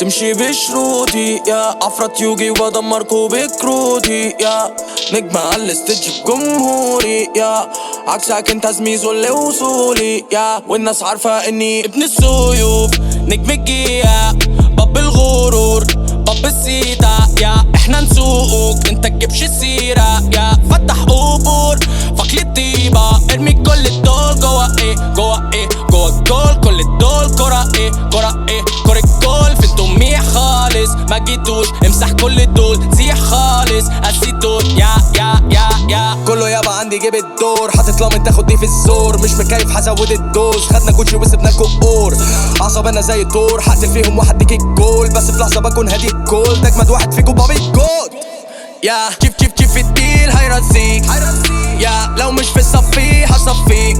تمشي بشروطي يا عفرة يوجي وبدمركوا بكروتي يا نجم على الستيج بجمهوري يا عكسك انت زميزو اللي وصولي يا والناس عارفة اني ابن السيوف نجم الجيا باب الغرور باب السيدة يا احنا نسوقك انت تجيبش السيرة يا فتح قبور فقل الطيبة ارمي كل الدول جوا ايه جوا ايه جوا الجول كل الدول كرة ايه كرة ايه كرة جول في التميح خالص ما جيتوش امسح كل الدول زيح خالص اسيتون يا يا يا يا كله يابا عندي جيب الدور حاطط لامن تاخد دي في الزور مش مكيف هزود الدوز خدنا كوتشي وسبنا كور عصبنا زي الدور هقتل فيهم واحد ديك الجول بس في لحظه بكون هادي الكول ده اجمد واحد فيكم بابي جود يا كيف كيف كيف الديل هيرزيك يا لو مش في صفي هصفيك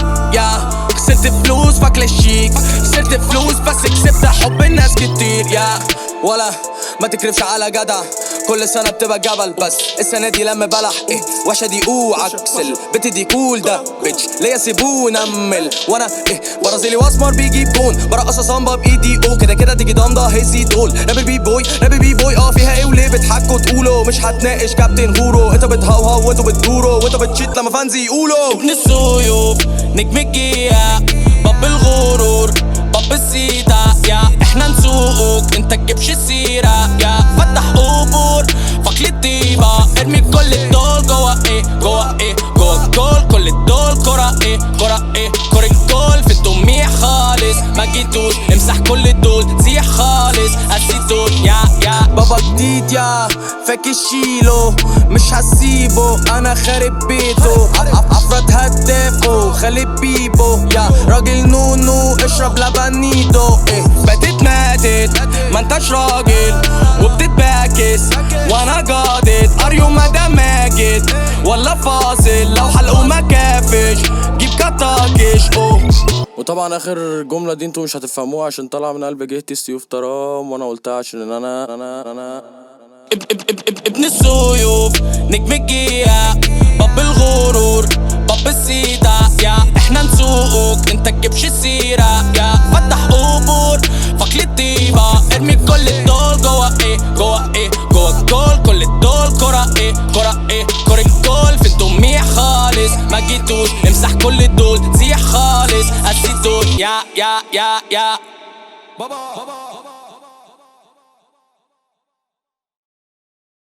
يا خسرت فلوس فكلاشيك خسرت فلوس بس كسبت حب الناس كتير يا ولا ما تكرفش على جدع كل سنة بتبقى جبل بس السنة دي لما بلح ايه وحشة دي اوعى اكسل بت دي كول ده بيتش ليا سيبون امل وانا ايه برازيلي واسمر بيجيب جون برقص صامبا بايدي او كده كده تيجي ضمضة هزي دول راب بي بوي راب بي بوي اه فيها ايه وليه بتحكوا تقولوا مش هتناقش كابتن هورو انت بتهوهو وانتوا بتدوروا وانتوا بتشيت لما فانزي يقولوا ابن السيوف نجم الجيا باب الغرور باب السيدة يا احنا نسوقك انت تجيبش السيرة يا فتح قبور فقل الطيبة ارمي كل الدول جوا ايه جوا ايه جوا الجول كل الدول كرة ايه كرة ايه كرة جول في التميح خالص ما جيتوش امسح كل الدول زيح خالص اسيتون يا يا بابا جديد يا فاكر شيله مش هسيبه انا خارب بيته عف- عفرت هدافه خالد بيبو يا راجل نونو اشرب لبنيتو ايه بقيت ماتت ما انتش راجل وبتتباكس وانا جادد اريو مدام ماجد ولا فاصل لو حلقوا مكافش جيب كتاكش اوه وطبعا اخر جمله دي انتوا مش هتفهموها عشان طالعه من قلب جهتي سيوف ترام وانا قلتها عشان ان انا انا انا اب اب اب اب ابن السيوف نجم الجيا باب الغرور باب السيدة يا احنا نسوقك انت تجيبش السيرة يا فتح قبور فقل الطيبة ارمي كل الدول جوا ايه جوا ايه جوا الجول كل الدول كرة ايه كرة ايه كرة جول في التميح خالص ما جيتوش امسح كل الدول زيح خالص اسيتون يا يا يا يا بابا